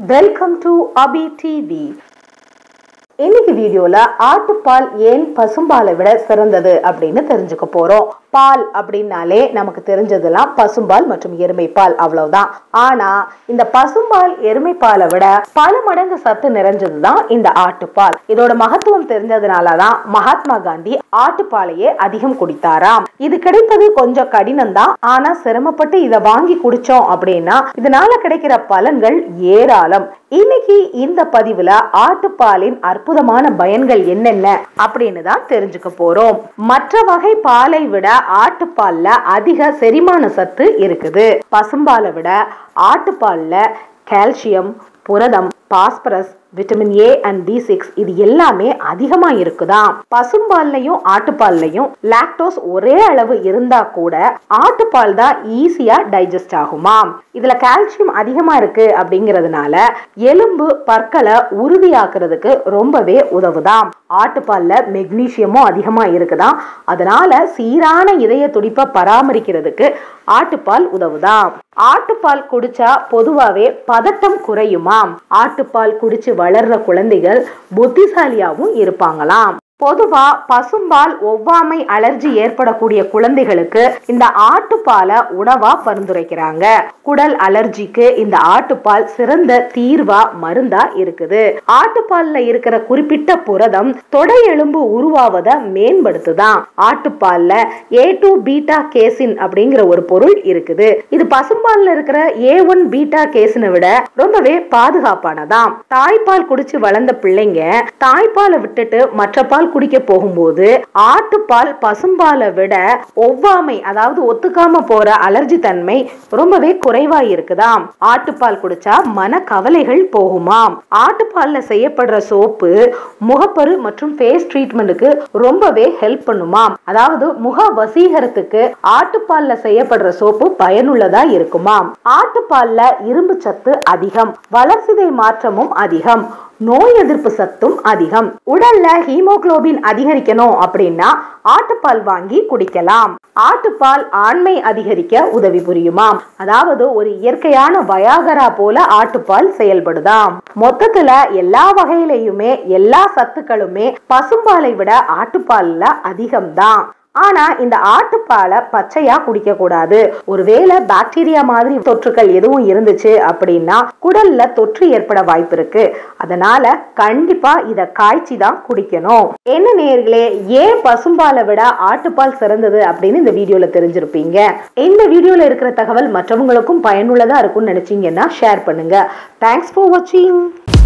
welcome to Abhi TV இன்னைக்கு வீடியோல ஆட்டுப்பால் ஏன் பசும்பாலை விட சிறந்தது அப்படின்னு தெரிஞ்சுக்க போறோம் பால் அப்படின்னாலே நமக்கு தெரிஞ்சதெல்லாம் பசும்பால் மற்றும் எருமைப்பால் அவ்வளவுதான் ஆனா இந்த பசும்பால் எருமைப்பாலை விட பல மடங்கு சத்து நிறைஞ்சதுதான் இந்த ஆட்டுப்பால் இதோட மகத்துவம் தெரிஞ்சதுனாலதான் மகாத்மா காந்தி ஆட்டுப்பாலையே அதிகம் குடித்தாராம் இது கிடைப்பது கொஞ்சம் கடினம் தான் ஆனா சிரமப்பட்டு இதை வாங்கி குடிச்சோம் அப்படின்னா இதனால கிடைக்கிற பலன்கள் ஏராளம் இன்னைக்கு இந்த பதிவுல ஆட்டுப்பாலின் அற்புதமான பயன்கள் என்னென்ன அப்படின்னு தான் தெரிஞ்சுக்க போறோம் மற்ற வகை பாலை விட ஆட்டுப்பால்ல அதிக செரிமான சத்து இருக்குது பசும்பாலை விட ஆட்டுப்பால்ல கால்சியம் புரதம் phosphorus vitamin A and B six இது எல்லாமே அதிகமா இருக்குதாம் பசும்பால்லையும் ஆட்டுப்பால்லையும் லாக்டோஸ் ஒரே அளவு இருந்தா கூட ஆட்டுப்பால் தான் ஈஸியா டைஜஸ்ட் ஆகுமாம் இதுல கால்சியம் அதிகமா இருக்கு அப்படிங்கறதுனால எலும்பு பற்களை உறுதியாக்குறதுக்கு ரொம்பவே உதவுதாம் ஆட்டுப்பால்ல மெக்னீசியமும் அதிகமா இருக்குதாம் அதனால சீரான இதய துடிப்பை பராமரிக்கிறதுக்கு ஆட்டுப்பால் உதவுதாம் ஆட்டுப்பால் குடிச்சா பொதுவாவே பதட்டம் குறையுமாம் ஆட்டுப்பால் குடிச்சு வளர்ற குழந்தைகள் புத்திசாலியாவும் இருப்பாங்களாம் பொதுவா பசும்பால் ஒவ்வாமை அலர்ஜி ஏற்படக்கூடிய குழந்தைகளுக்கு இந்த ஆட்டுப்பாலை உணவா பரிந்துரைக்கிறாங்க குடல் அலர்ஜிக்கு இந்த ஆட்டுப்பால் சிறந்த தீர்வா மருந்தா இருக்குது ஆட்டுப்பால்ல இருக்கிற குறிப்பிட்ட புரதம் தொடை எலும்பு உருவாவத மேம்படுத்துதான் ஆட்டுப்பால்ல ஏ டூ பீட்டா கேசின் அப்படிங்கிற ஒரு பொருள் இருக்குது இது பசும்பால்ல இருக்கிற ஏ ஒன் பீட்டா கேசினை விட ரொம்பவே பாதுகாப்பானதாம் தாய்ப்பால் குடிச்சு வளர்ந்த பிள்ளைங்க தாய்ப்பாலை விட்டுட்டு மற்ற பால் குடிக்க போகும்போது ஆட்டுப்பால் பசும்பாலை விட ஒவ்வாமை அதாவது ஒத்துக்காம போற அலர்ஜி தன்மை ரொம்பவே குறைவா இருக்குதாம் ஆட்டுப்பால் குடிச்சா மன கவலைகள் போகுமாம் ஆட்டுப்பால்ல செய்யப்படுற சோப்பு முகப்பரு மற்றும் ஃபேஸ் ட்ரீட்மெண்ட்டுக்கு ரொம்பவே ஹெல்ப் பண்ணுமாம் அதாவது முக வசீகரத்துக்கு ஆட்டுப்பால்ல செய்யப்படுற சோப்பு பயனுள்ளதா இருக்குமாம் ஆட்டுப்பால்ல இரும்பு சத்து அதிகம் வளர்சிதை மாற்றமும் அதிகம் நோய் எதிர்ப்பு சத்தும் அதிகம் உடல்ல ஹீமோகுளோபின் அதிகரிக்கணும் அப்படின்னா ஆட்டுப்பால் வாங்கி குடிக்கலாம் ஆட்டுப்பால் ஆண்மை அதிகரிக்க உதவி புரியுமாம் அதாவது ஒரு இயற்கையான வயாகரா போல ஆட்டுப்பால் செயல்படுதாம் மொத்தத்துல எல்லா வகையிலையுமே எல்லா சத்துக்களுமே பசும்பாலை விட ஆட்டுப்பால்ல அதிகம்தான் ஆனா இந்த ஆட்டுப்பாலை பச்சையா குடிக்க கூடாது ஒருவேளை பாக்டீரியா மாதிரி தொற்றுகள் எதுவும் இருந்துச்சு அப்படின்னா குடல்ல தொற்று ஏற்பட வாய்ப்பு இருக்கு அதனால கண்டிப்பா இத காய்ச்சி தான் குடிக்கணும் என்ன நேர்களே ஏன் பசும்பாலை விட ஆட்டுப்பால் சிறந்தது அப்படின்னு இந்த வீடியோல தெரிஞ்சிருப்பீங்க இந்த வீடியோல இருக்கிற தகவல் மற்றவங்களுக்கும் பயனுள்ளதா இருக்கும்னு நினைச்சீங்கன்னா ஷேர் பண்ணுங்க தேங்க்ஸ் ஃபார் வாட்சிங்